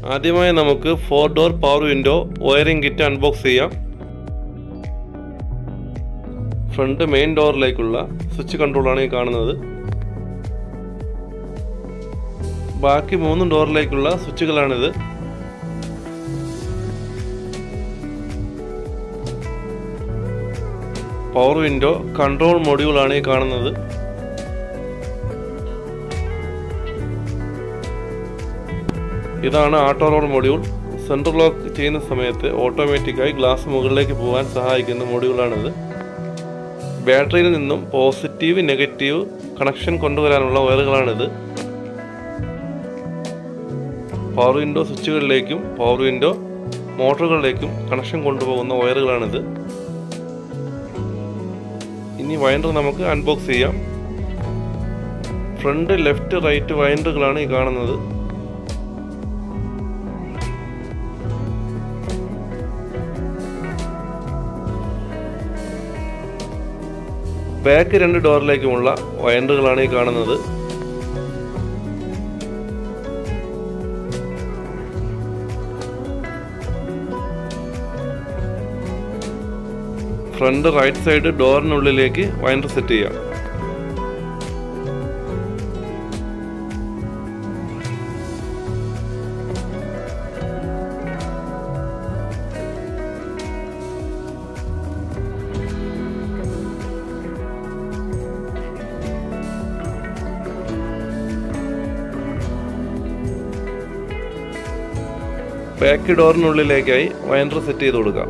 ആദ്യമായി നമുക്ക് four door power window wiring kit unbox ചെയ്യാം ഫ്രണ്ട് മെയിൻ ഡോറിലേക്കുള്ള സ്വിച്ച് കൺട്രോളാണ് ഈ കാണുന്നത് ബാക്കി മൂന്ന് ഡോറിലേക്കുള്ള സ്വിച്ചുകളാണിത് പവർ വിൻഡോ കൺട്രോൾ മൊഡ്യൂളാണ് ഈ കാണുന്നത് ഇതാണ് ആട്ടോ റോഡ് മൊഡ്യൂൾ സെൻട്രൽ ലോക്ക് ചെയ്യുന്ന സമയത്ത് ഓട്ടോമാറ്റിക്കായി ഗ്ലാസ് മുകളിലേക്ക് പോകാൻ സഹായിക്കുന്ന മൊഡ്യൂളാണിത് ബാറ്ററിയിൽ നിന്നും പോസിറ്റീവ് നെഗറ്റീവ് കണക്ഷൻ കൊണ്ടുവരാനുള്ള വയറുകളാണിത് പവർ വിൻഡോ സ്വിച്ചുകളിലേക്കും പവർ വിൻഡോ മോട്ടോറുകളിലേക്കും കണക്ഷൻ കൊണ്ടുപോകുന്ന വയറുകളാണിത് ഇനി വൈൻഡർ നമുക്ക് അൺബോക്സ് ചെയ്യാം ഫ്രണ്ട് ലെഫ്റ്റ് റൈറ്റ് വൈൻഡറുകളാണ് ഈ കാണുന്നത് ബാക്ക് രണ്ട് ഡോറിലേക്കുമുള്ള വയൻഡറുകളാണ് ഈ കാണുന്നത് ഫ്രണ്ട് റൈറ്റ് സൈഡ് ഡോറിനുള്ളിലേക്ക് വൈൻഡർ സെറ്റ് ചെയ്യാം ബാക്ക് ഡോറിനുള്ളിലേക്കായി വൈൻഡർ സെറ്റ് ചെയ്ത് കൊടുക്കാം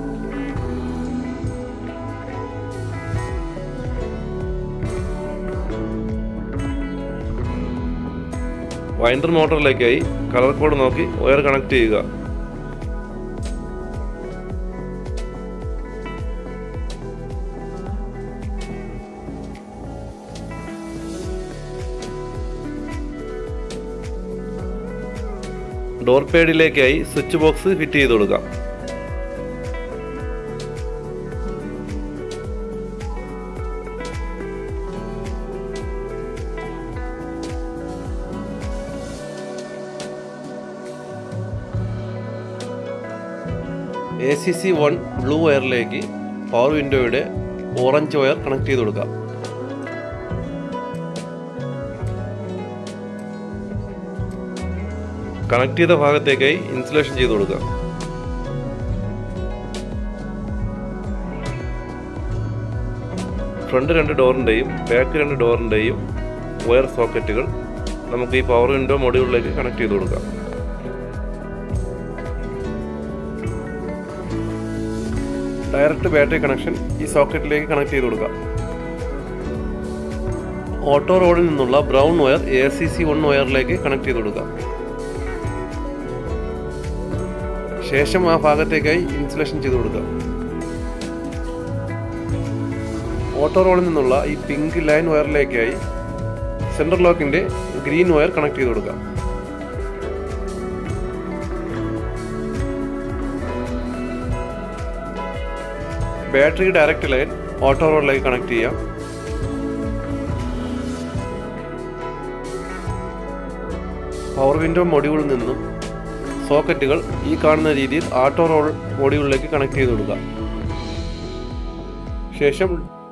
വൈൻഡർ മോട്ടറിലേക്കായി കളർ കോഡ് നോക്കി വയർ കണക്ട് ചെയ്യുക ഡോർ പേഡിലേക്കായി സ്വിച്ച് ബോക്സ് ഫിറ്റ് ചെയ്ത് കൊടുക്കാം A C C one blue വയറിലേക്ക് പവർ വിൻഡോയുടെ ഓറഞ്ച് വയർ കണക്ട് ചെയ്ത് കൊടുക്കാം കണക്ട് ചെയ്ത ഭാഗത്തേക്കായി ഇൻസുലേഷൻ ചെയ്ത് കൊടുക്കുക ഫ്രണ്ട് രണ്ട് ഡോറിൻ്റെയും ബാക്ക് രണ്ട് ഡോറിൻ്റെയും വയർ സോക്കറ്റുകൾ നമുക്ക് ഈ പവർ വിൻഡോ മൊഡ്യൂളിലേക്ക് കണക്ട് ചെയ്ത് കൊടുക്കാം ഡയറക്റ്റ് ബാറ്ററി കണക്ഷൻ ഈ സോക്കറ്റിലേക്ക് കണക്ട് ചെയ്ത് കൊടുക്കാം ഓട്ടോ റോഡിൽ നിന്നുള്ള brown wire A C C one വയറിലേക്ക് കണക്ട് ചെയ്ത് കൊടുക്കാം ശേഷം ആ ഭാഗത്തേക്കായി ഇൻസുലേഷൻ ചെയ്ത് കൊടുക്കുക ഓട്ടോ റോഡിൽ നിന്നുള്ള ഈ പിങ്ക് ലൈൻ വയറിലേക്കായി സെൻട്രൽ ലോക്കിന്റെ ഗ്രീൻ വയർ കണക്ട് ചെയ്ത് കൊടുക്കാം ബാറ്ററി ഡയറക്റ്റ് ലൈൻ ഓട്ടോ റോഡിലേക്ക് കണക്ട് ചെയ്യാം പവർ വിൻഡോ മൊഡ്യൂളിൽ നിന്നും സോക്കറ്റുകൾ ഈ കാണുന്ന രീതിയിൽ ആട്ടോ റോൾ മൊഡ്യൂളിലേക്ക് കണക്ട് ചെയ്ത് കൊടുക്കുക ശേഷം